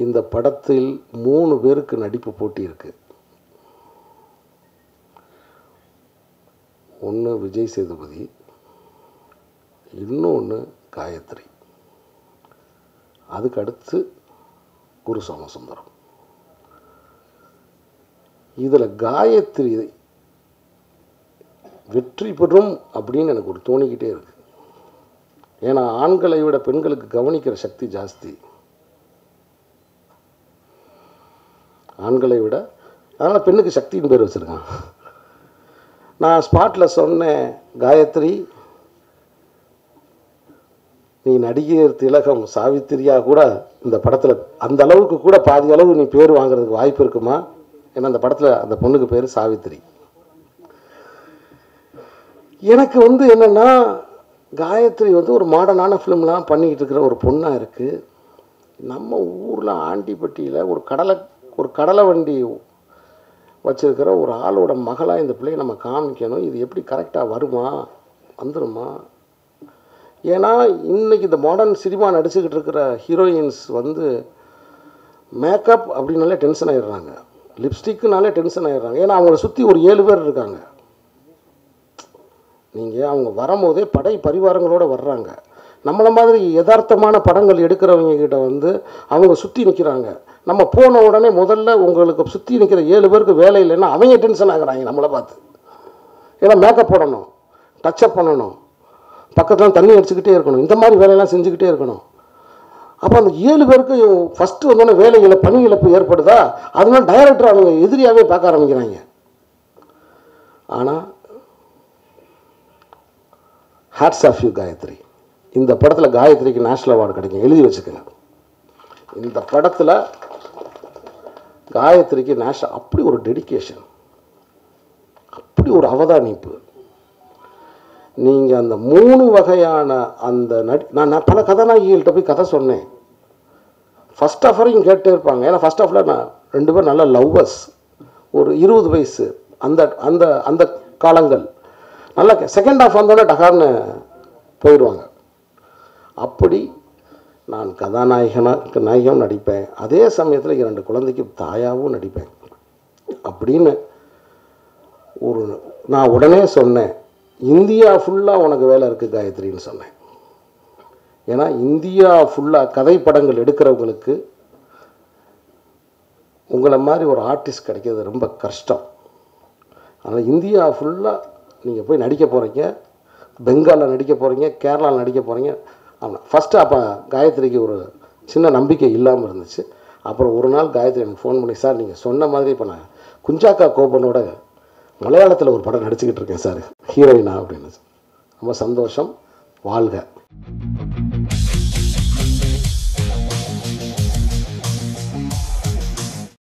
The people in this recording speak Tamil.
இந்த படத்தில் மூணு பேருக்கு நடிப்பு போட்டி இருக்கு ஒன்று விஜய் சேதுபதி இன்னொன்று காயத்ரி அதுக்கு அடுத்து குரு சோமசுந்தரம் இதில் காயத்ரி வெற்றி பெறும் அப்படின்னு எனக்கு ஒரு தோணிக்கிட்டே இருக்கு ஏன்னா ஆண்களை விட பெண்களுக்கு கவனிக்கிற சக்தி ஜாஸ்தி ஆண்களை விட அதனால் பெண்ணுக்கு சக்தின்னு பேர் வச்சுருக்கான் நான் ஸ்பாட்டில் சொன்னேன் காயத்ரி நீ நடிகர் திலகம் சாவித்திரியா கூட இந்த படத்தில் அந்த அளவுக்கு கூட பாதி அளவு நீ பேர் வாங்குறதுக்கு வாய்ப்பு இருக்குமா ஏன்னா அந்த படத்தில் அந்த பொண்ணுக்கு பேர் சாவித்திரி எனக்கு வந்து என்னென்னா காயத்ரி வந்து ஒரு மாடர்னான ஃபிலிம்லாம் பண்ணிக்கிட்டு இருக்கிற ஒரு பொண்ணாக இருக்குது நம்ம ஊரில் ஆண்டிப்பட்டியில் ஒரு கடலை ஒரு கடலை வண்டி வச்சிருக்கிற ஒரு ஆளோட மகளாக இந்த பிள்ளையை நம்ம காமிக்கணும் இது எப்படி கரெக்டாக வருமா வந்துருமா ஏன்னா இன்னைக்கு இந்த மாடர்ன் சினிமா நடிச்சுக்கிட்டு இருக்கிற ஹீரோயின்ஸ் வந்து மேக்கப் அப்படின்னாலே டென்ஷன் ஆயிடுறாங்க லிப்ஸ்டிக்குனாலே டென்ஷன் ஆயிடுறாங்க ஏன்னா அவங்கள சுற்றி ஒரு ஏழு பேர் இருக்காங்க நீங்கள் அவங்க வரும்போதே படை பரிவாரங்களோடு வர்றாங்க நம்மளை மாதிரி யதார்த்தமான படங்கள் எடுக்கிறவங்க கிட்ட வந்து அவங்க சுற்றி நிற்கிறாங்க நம்ம போன உடனே முதல்ல உங்களுக்கு சுற்றி நிற்கிற ஏழு பேருக்கு வேலை இல்லைன்னா அவங்க டென்ஷன் ஆகுறாங்க நம்மளை பார்த்து ஏன்னா மேக்கப் போடணும் டச்சப் பண்ணணும் பக்கத்தில் தண்ணி அடிச்சுக்கிட்டே இருக்கணும் இந்த மாதிரி வேலையெல்லாம் செஞ்சுக்கிட்டே இருக்கணும் அப்போ அந்த ஏழு பேருக்கு ஃபஸ்ட்டு வந்தோடனே வேலை இழப்பு பணி இழப்பு ஏற்படுதா அதனால டைரக்டர் அவங்க எதிரியாகவே பார்க்க ஆரம்பிக்கிறாங்க ஆனால் ஹேட்ஸ் ஆஃப் யூ காயத்ரி இந்த படத்தில் காயத்ரிக்கு நேஷ்னல் அவார்டு கிடைக்கும் எழுதி வச்சுக்கோங்க இந்த படத்தில் காயத்ரிக்கு நேஷனல் அப்படி ஒரு டெடிகேஷன் அப்படி ஒரு அவதானிப்பு நீங்கள் அந்த மூணு வகையான அந்த நடி நான் நான் பல கதாநாயகிகள்கிட்ட போய் கதை சொன்னேன் ஃபஸ்ட் ஆஃப் வரைக்கும் கேட்டே இருப்பாங்க ஏன்னா ஃபஸ்ட் ஆஃபில் நான் ரெண்டு பேரும் நல்ல லவ்வர்ஸ் ஒரு இருபது வயசு அந்த அந்த அந்த காலங்கள் நல்லா செகண்ட் ஆஃப் வந்தோடனே டகார்னு போயிடுவாங்க அப்படி நான் கதாநாயகனாக நாயகம் நடிப்பேன் அதே சமயத்தில் இரண்டு குழந்தைக்கு தாயாகவும் நடிப்பேன் அப்படின்னு ஒரு நான் உடனே சொன்னேன் இந்தியா ஃபுல்லாக உனக்கு வேலை இருக்குது காயத்ரின்னு சொன்னேன் ஏன்னா இந்தியா ஃபுல்லாக கதை படங்கள் எடுக்கிறவங்களுக்கு உங்களை மாதிரி ஒரு ஆர்டிஸ்ட் கிடைக்கிறது ரொம்ப கஷ்டம் அதனால் இந்தியா ஃபுல்லாக நீங்கள் போய் நடிக்க போகிறீங்க பெங்காலில் நடிக்க போகிறீங்க கேரளாவில் நடிக்க போகிறீங்க ஆமாம் ஃபஸ்ட்டு அப்போ காயத்ரிக்கு ஒரு சின்ன நம்பிக்கை இல்லாமல் இருந்துச்சு அப்புறம் ஒரு நாள் காயத்ரி எனக்கு ஃபோன் பண்ணி சார் நீங்கள் சொன்ன மாதிரி இப்போ நான் குஞ்சாக்கா கோபனோட மலையாளத்தில் ஒரு படம் நடிச்சுக்கிட்டு இருக்கேன் சார் ஹீரோயினா அப்படின்னு ரொம்ப சந்தோஷம் வாழ்க